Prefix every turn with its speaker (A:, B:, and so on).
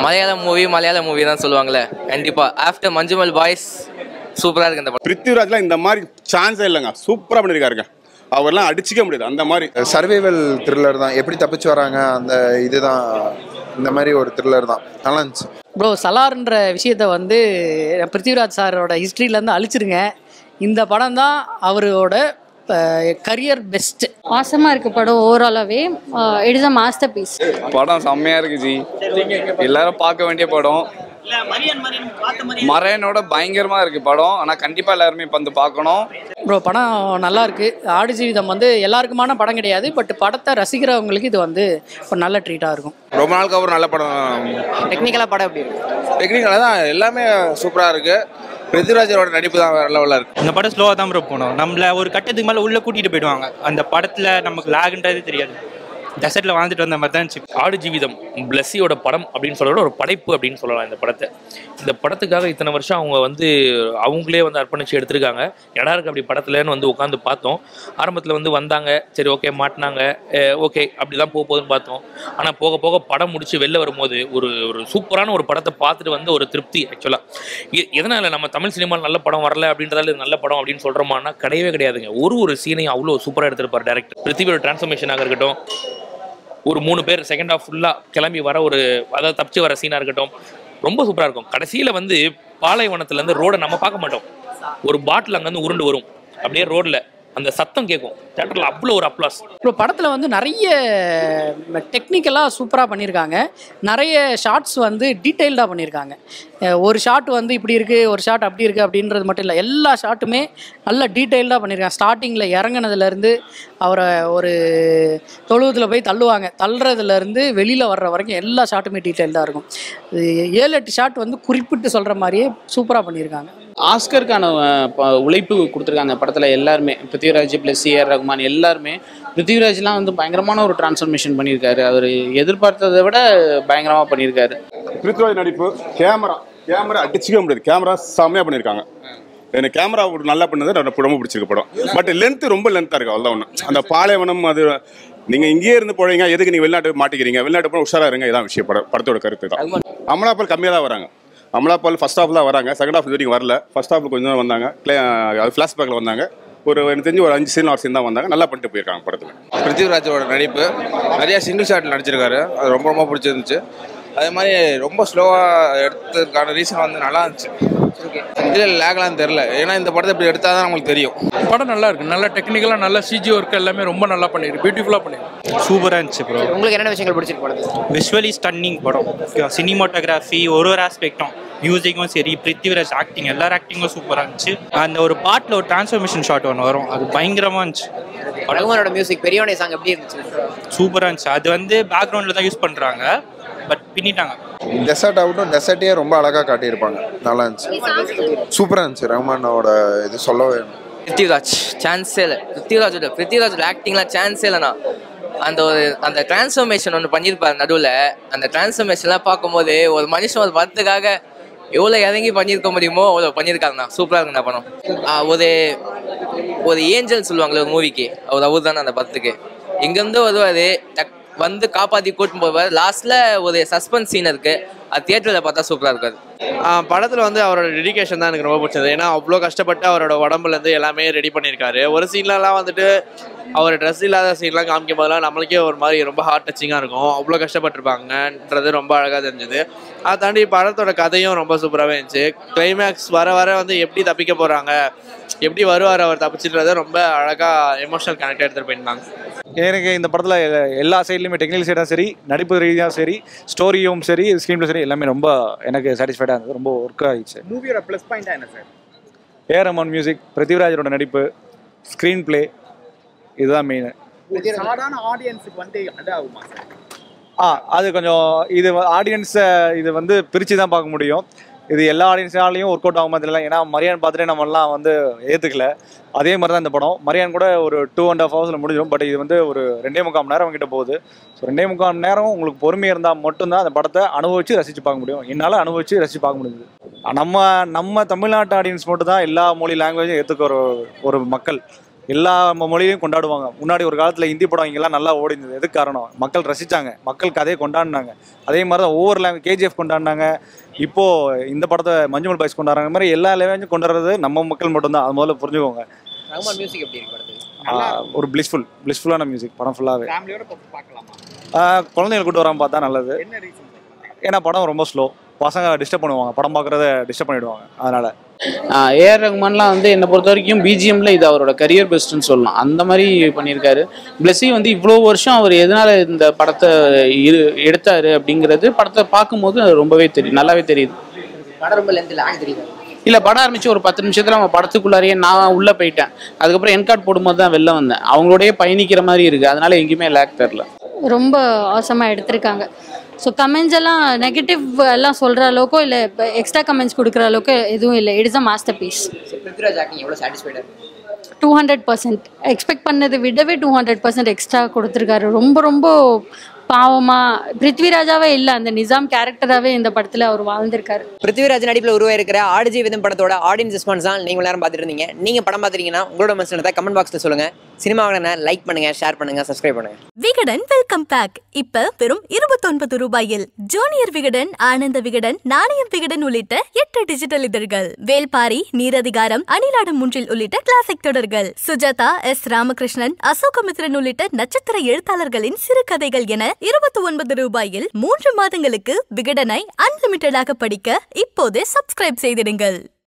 A: Malayalam movie மலையாள movie தான் சொல்லுவாங்களே கண்டிப்பா ஆஃப்டர் மஞ்சுமல் பாய்ஸ் சூப்பரா இருக்கு இந்த படம்
B: பிருத்திவிராஜ்லாம் இந்த மாதிரி சான்ஸே இல்லைங்க சூப்பராக பண்ணியிருக்காருங்க அவர்லாம் அடிச்சிக்க முடியாது அந்த மாதிரி
C: சர்வைவல் த்ரில்லர் தான் எப்படி தப்பிச்சு வராங்க அந்த இதுதான் இந்த மாதிரி ஒரு த்ரில்லர் தான் நல்லா இருந்துச்சு
D: ப்ரோ சலார்ன்ற விஷயத்த வந்து பிருத்திவிராஜ் சாரோட ஹிஸ்ட்ரியிலேருந்து அழிச்சிருங்க இந்த படம் தான் அவரோட கரியர் பெஸ்ட்
E: ஆசமாக இருக்கு படம் ஓவராலாகவே it is a masterpiece
F: படம் செம்மையா இருக்கு ஜி எல்லாரும் பார்க்க வேண்டிய படம் மரையனோட பயங்கரமா இருக்கு படம் ஆனா கண்டிப்பா எல்லாருமே இப்ப வந்து பார்க்கணும்
D: ப்ரோ படம் நல்லா இருக்கு ஆடு ஜீவிதம் வந்து எல்லாருக்குமான படம் கிடையாது பட் படத்தை ரசிக்கிறவங்களுக்கு இது வந்து ஒரு நல்ல ட்ரீட்டாக இருக்கும்
G: ரொம்ப நாளுக்கு அப்புறம் நல்ல படம்
D: டெக்னிக்கலாக படம் எப்படி இருக்கு
G: டெக்னிக்கலாக தான் எல்லாமே சூப்பராக இருக்கு பிருத்திவிராஜரோட நடிப்பு தான் வேற லெவலில் இருக்கு
H: இந்த படம் ஸ்லோவாக தான் ப்ரோ போகணும் நம்மள ஒரு கட்டத்துக்கு மேலே உள்ளே கூட்டிகிட்டு போயிடுவாங்க அந்த படத்தில் நமக்கு லாகுன்றதே தெரியாது டெசர்ட்டில் வாழ்ந்துட்டு வந்த மாதிரி தான் இருந்துச்சு
I: ஆடு ஜீவிதம் பிளஸ்ஸியோட படம் அப்படின்னு சொல்றத விட ஒரு படைப்பு அப்படின்னு சொல்லலாம் இந்த படத்தை இந்த படத்துக்காக இத்தனை வருஷம் அவங்க வந்து அவங்களே வந்து அர்ப்பணிச்சு எடுத்திருக்காங்க இடம் இருக்கு அப்படி படத்துலன்னு வந்து உட்காந்து பார்த்தோம் ஆரம்பத்தில் வந்து வந்தாங்க சரி ஓகே மாட்டினாங்க ஓகே அப்படி தான் போக போகுதுன்னு பார்த்தோம் ஆனால் போக போக படம் முடிச்சு வெளில வரும்போது ஒரு ஒரு சூப்பரான ஒரு படத்தை பார்த்துட்டு வந்து ஒரு திருப்தி ஆக்சுவலாக எதனால் நம்ம தமிழ் சினிமாவில் நல்ல படம் வரல அப்படின்றதால இது நல்ல படம் அப்படின்னு சொல்கிறோமானா கிடையவே கிடையாதுங்க ஒரு ஒரு சீனையும் அவ்வளோ சூப்பராக எடுத்திருப்பார் டேரக்டர் பிருத்திவியோட டிரான்ஸ்ஃபர்மேஷனாக இருக்கட்டும் ஒரு மூணு பேர் செகண்ட் ஹாஃப் ஃபுல்லாக கிளம்பி வர ஒரு அதாவது தப்பிச்சு வர சீனாக இருக்கட்டும் ரொம்ப சூப்பராக இருக்கும் கடைசியில் வந்து பாலைவனத்துலேருந்து ரோடை நம்ம பார்க்க மாட்டோம் ஒரு பாட்டில் அங்கேருந்து உருண்டு வரும் அப்படியே ரோட்டில் அந்த சத்தம் கேட்கும் தேட்டரில் அவ்வளோ ஒரு அப்ளாஸ்
D: ப்ரோ படத்தில் வந்து நிறைய டெக்னிக்கலாக சூப்பராக பண்ணியிருக்காங்க நிறைய ஷார்ட்ஸ் வந்து டீட்டெயில்டாக பண்ணியிருக்காங்க அஹ் ஒரு ஷாட் வந்து இப்படி இருக்குது ஒரு ஷாட் அப்படி இருக்குது அப்படின்றது மட்டும் இல்லை எல்லா ஷாட்டுமே நல்ல டீட்டெயில்டாக பண்ணியிருக்காங்க ஸ்டார்டிங்கில் இறங்குனதுலேருந்து அவரை ஒரு தொழுவத்தில் போய் தள்ளுவாங்க தள்ளுறதுலேருந்து வெளியில் வர்ற வரைக்கும் எல்லா ஷாட்டுமே டீட்டெயில்டாக இருக்கும் இது ஏழு எட்டு ஷாட் வந்து குறிப்பிட்டு சொல்கிற மாதிரியே சூப்பராக பண்ணியிருக்காங்க
J: ஆஸ்கருக்கான அஹ், ப- உழைப்பு கொடுத்துருக்காங்க படத்தில் எல்லாருமே பிருத்திவிராஜ் ப்ளஸ் ஏஆர் ரகுமான் எல்லாருமே பிருத்திவிராஜ்லாம் வந்து பயங்கரமான ஒரு டிரான்ஸ்ஃபர்மேஷன் பண்ணியிருக்காரு அவர் எதிர்பார்த்ததை விட பயங்கரமாக பண்ணியிருக்காரு
B: பிருத்திவிராஜ் நடிப்பு கேமரா கேமரா அடிச்சிக்க முடியாது கேமரா செம்மையாக பண்ணியிருக்காங்க எனக்கு கேமரா ஒரு நல்லா பண்ணது எனக்கு ரொம்ப பிடிச்சிருக்கு படம் பட் லென்த் ரொம்ப லென்த்தாக இருக்கு அவ்வளோதான் ஒன்று அந்த பாலைவனம் அது நீங்கள் இங்கேயே இருந்து போறீங்க எதுக்கு நீங்கள் வெளிநாட்டு மாட்டிக்கிறீங்க வெளிநாட்டு போனால் உஷாரா இருங்க இதான் விஷயம் படம் படத்தோட கருத்து தான் அமலாபால் கம்மியாக தான் வராங்க அமலாபால் ஃபர்ஸ்ட் ஹாஃப் தான் வராங்க செகண்ட் ஹாஃப் வரைக்கும் வரல ஃபர்ஸ்ட் ஹாஃப் கொஞ்சம் நேரம் வந்தாங்க Cla- அது ஃப்ளாஷ்பேக்கில் வந்தாங்க ஒரு எனக்கு தெரிஞ்சு ஒரு அஞ்சு சீன் ஆறு சீன் தான் வந்தாங்க நல்லா பண்ணிட்டு போயிருக்காங்க படத்தில்
G: பிருத்திவிராஜோட நடிப்பு நிறைய சிங்கிள் ஷாட்டில் நடிச்சிருக்காரு அது ரொம்ப ரொம்ப பிடிச்சிருந்துச்சு அதே மாதிரி ரொம்ப ஸ்லோவாக எடுத்ததுக்கான ரீசன் வந்து நல்லா இருந்துச்சு இதில் லேக்லாம் தெரில ஏன்னா இந்த படத்தை இப்படி எடுத்தால் தான் நம்மளுக்கு தெரியும்
K: படம் நல்லா இருக்கு நல்ல டெக்னிக்கலாக நல்ல சிஜி ஒர்க் எல்லாமே ரொம்ப நல்லா பண்ணிருக்கு பியூட்டிஃபுல்லாக பண்ணிருக்கு
H: சூப்பராக இருந்துச்சு ப்ரோ
A: உங்களுக்கு என்ன விஷயங்கள் பிடிச்சிருக்கு படத்தில்
H: விஷுவலி ஸ்டன்னிங் படம் சினிமாட்டோகிராஃபி ஒரு ஒரு ஆஸ்பெக்டும் மியூசிக்கும் சரி பிருத்திவிராஜ் ஆக்டிங் எல்லார் ஆக்டிங்கும் சூப்பராக இருந்துச்சு அந்த ஒரு பாட்டில் ஒரு டிரான்ஸ்ஃபர்மேஷன் ஷாட் ஒன்று வரும் அது பயங்கரமாக இருந்துச்சு
A: ரகுமானோட மியூசிக் பெரியவனே சாங் எப்படி இருந்துச்சு
H: சூப்பராக இருந்துச்சு அது வந்து பேக்ரவுண்டில் தான் யூஸ் பண்ணுறாங்க பட் பின்னிட்டாங்க
C: டெசர்ட் ஆகட்டும் டெசர்ட்டையே ரொம்ப அழகாக காட்டியிருப்பாங்க நல்லா இருந்துச்சு சூப்பராக இருந்துச்சு ரஹ்மானோட இது சொல்லவே வேணும்.
A: பிருத்திவிராஜ் சான்ஸே இல்லை பிருத்திவிராஜோட பிருத்திவிராஜோட ஆக்டிங்லாம் சான்ஸே இல்லைண்ணா அந்த ஒரு அந்த டிரான்ஸ்ஃபர்மேஷன் ஒன்று பண்ணியிருப்பாரு நடுவில் அந்த டிரான்ஸ்ஃபர்மேஷன்லாம் பார்க்கும்போது ஒரு மனுஷன் ஒரு படத்துக்காக எவ்வளோ இறங்கி பண்ணியிருக்க முடியுமோ அவ்வளோ பண்ணியிருக்காருண்ணா சூப்பராக இருக்குண்ணா படம் ஆ, ஒரு ஒரு ஏஞ்சல் சொல்லுவாங்களே ஒரு மூவிக்கு அவர் அவர் தானே அந்த படத்துக்கு இங்கேருந்து வருவார் டக் வந்து காப்பாற்றி கூட்டின்னு போவார் லாஸ்ட்டில் ஒரு சஸ்பென்ஸ் சீன் இருக்குது அது தியேட்டரில் பார்த்தா சூப்பராக இருக்காது
L: படத்தில் வந்து அவரோட டெடிகேஷன் தான் எனக்கு ரொம்ப பிடிச்சது ஏன்னா அவ்வளோ கஷ்டப்பட்டு அவரோட உடம்புலேருந்து எல்லாமே ரெடி பண்ணியிருக்காரு ஒரு சீன்லலாம் வந்துட்டு அவர் ட்ரெஸ் இல்லாத சீன்லாம் காமிக்கும் போதெல்லாம் நம்மளுக்கே ஒரு மாதிரி ரொம்ப ஹார்ட் டச்சிங்காக இருக்கும் அவ்வளோ கஷ்டப்பட்டிருப்பாங்கன்றது ரொம்ப அழகாக தெரிஞ்சுது அதை தாண்டி படத்தோட கதையும் ரொம்ப சூப்பராகவே இருந்துச்சு கிளைமேக்ஸ் வர வர வந்து எப்படி தப்பிக்க போகிறாங்க எப்படி வருவார் அவர் தப்பிச்சுன்றதை ரொம்ப அழகாக எமோஷனல் கனெக்ட் எடுத்துகிட்டு போயிருந்தாங்க
M: எனக்கு இந்த படத்தில் எல்லா சைட்லையுமே டெக்னிக்கல் சைடாக சரி நடிப்பு ரீதியாக சரி ஸ்டோரியும் சரி ஸ்க்ரீன் சரி எல்லாமே ரொம்ப எனக்கு சாட்டிஸ்ஃபைடாக இருந்தது ரொம்ப ஒர்க் ஆகிடுச்சு
N: மூவியோட ப்ளஸ் பாயிண்டா என்ன சார்
M: ஏ ரமன் மியூசிக் பிருத்திவிராஜரோட நடிப்பு ஸ்க்ரீன் ப்ளே இதுதான் மெயின்
N: சாதாரண ஆடியன்ஸுக்கு வந்து அதாகுமா சார்
M: ஆ அது கொஞ்சம் இது ஆடியன்ஸை இது வந்து பிரித்து தான் பார்க்க முடியும் இது எல்லா ஆடியன்ஸாலையும் ஒர்க் அவுட் ஆகுமா தெரியல ஏன்னா மரியான் பார்த்துட்டு நம்மலாம் வந்து ஏற்றுக்கல அதே மாதிரி தான் இந்த படம் மரியான் கூட ஒரு டூ அண்ட் ஹாஃப் ஹவர்ஸில் முடிஞ்சிடும் பட் இது வந்து ஒரு ரெண்டே முக்கால் மணி நேரம் கிட்ட போகுது ஸோ ரெண்டே முக்கால் மணி நேரம் உங்களுக்கு பொறுமையாக இருந்தால் மட்டும்தான் அந்த படத்தை அனுபவித்து ரசித்து பார்க்க முடியும் என்னால் அனுபவித்து ரசித்து பார்க்க முடியுது நம்ம நம்ம தமிழ்நாட்டு ஆடியன்ஸ் மட்டும் தான் எல்லா மொழி லாங்குவேஜும் ஏற்றுக்க ஒரு ஒரு மக்கள் எல்லா மொ- மொழியிலையும் கொண்டாடுவாங்க முன்னாடி ஒரு காலத்தில் ஹிந்தி படம் இங்கெல்லாம் நல்லா ஓடிந்தது எதுக்கு காரணம் மக்கள் ரசித்தாங்க மக்கள் கதையை கொண்டாடினாங்க அதே மாதிரி தான் ஒவ்வொரு லேங்குவேஜ் கேஜிஎஃப் கொண்டாடினாங்க இப்போது இந்த படத்தை மஞ்சுமல் பாய்ஸ் கொண்டாடுறாங்க இந்த மாதிரி எல்லா லேங்குவேஜும் கொண்டாடுறது நம்ம மக்கள் மட்டும்தான் அது முதல்ல புரிஞ்சுக்கோங்க
O: ரகுமான் மியூசிக் எப்படி இருக்கு படத்துக்கு
M: ஆஹ் ஒரு பிளிஸ்ஃபுல் பிளிஸ்ஃபுல்லான மியூசிக் படம் ஃபுல்லாகவே
N: ஃபேமிலியோட பார்க்கலாமா
M: குழந்தைகள் கூட்டு வராமல் பார்த்தா நல்லது
N: என்ன ரீசன்
M: ஏன்னா படம் ரொம்ப ஸ்லோ பசங்க டிஸ்டர்ப் பண்ணுவாங்க படம் பார்க்குறத டிஸ்டர்ப் பண்ணிடுவாங்க அதனால
J: ஏஆர் ரகுமான்லாம் வந்து என்னை பொறுத்த வரைக்கும் பிஜிஎம்ல இது அவரோட கரியர் பெஸ்ட்னு சொல்லலாம் அந்த மாதிரி பண்ணியிருக்காரு பிளஸி வந்து இவ்வளோ வருஷம் அவர் எதனால இந்த படத்தை இரு எடுத்தாரு அப்படிங்கிறது படத்தை பார்க்கும்போது அது ரொம்பவே தெரியும் நல்லாவே தெரியுது
O: படம் ரொம்ப லென்த் லாக் தெரியுது
J: இல்லை படம் ஆரம்பிச்சு ஒரு பத்து நிமிஷத்துல நம்ம படத்துக்குள்ளாரையே நான் உள்ளே போயிட்டேன் அதுக்கப்புறம் என் கார்டு போடும்போது தான் வெளில வந்தேன் அவங்களோடய பயணிக்கிற மாதிரி இருக்கு அதனால எங்கேயுமே லேக் தெரில
E: ரொம்ப அவசமாக எடுத்திருக்காங்க ஸோ கமெண்ட்ஸ் எல்லாம் நெகட்டிவ் எல்லாம் சொல்கிற அளவுக்கோ இல்லை எக்ஸ்ட்ரா கமெண்ட்ஸ் கொடுக்குற அளவுக்கு எதுவும் இல்லை it's a masterpiece
O: Prithviraj acting எவ்வளோ சாட்டிஸ்ஃபைடாக இருக்கு
E: டூ ஹண்ட்ரட் பர்சன்ட் எக்ஸ்பெக்ட் பண்ணதை விடவே டூ ஹண்ட்ரட் பர்சன்ட் எக்ஸ்ட்ரா கொடுத்துருக்காரு ரொம்ப ரொம்ப பாவமாக பிருத்விராஜாவே இல்லை அந்த நிசாம் கேரக்டராகவே இந்த படத்தில் அவர் வாழ்ந்திருக்காரு
O: பிருத்விராஜ் நடிப்பில் உருவாயிருக்கிற ஆடு ஜீவிதம் படத்தோட ஆடியன்ஸ் ரெஸ்பான்ஸ் தான் நீங்கள் எல்லாரும் பார்த்துட்டு இருந்தீங்க நீங்கள் படம் பார்த்துருக்கீங்கன்னா உங்களோட மனசில் கமெண்ட் பாக்ஸில் சொல்லுங்கள் சினிமாவை லைக் பண்ணுங்க ஷேர் பண்ணுங்க சப்ஸ்கிரைப் பண்ணுங்க
P: விகடன் வெல்கம் பேக் இப்ப வெறும் இருபத்தொன்பது ரூபாயில் ஜூனியர் விகடன் ஆனந்த விகடன் நாணயம் விகடன் உள்ளிட்ட எட்டு டிஜிட்டல் இதழ்கள் வேல்பாரி நீரதிகாரம் அணிலாடம் மூன்றில் உள்ளிட்ட கிளாசிக் தொடர்கள் சுஜாதா எஸ் ராமகிருஷ்ணன் அசோகமித்ரன் உள்ளிட்ட நட்சத்திர எழுத்தாளர்களின் சிறுகதைகள் என இருபத்தி ஒன்பது ரூபாயில் மூன்று மாதங்களுக்கு விகடனை அன்லிமிட்டடாக படிக்க இப்போதே சப்ஸ்கிரைப் செய்திடுங்கள்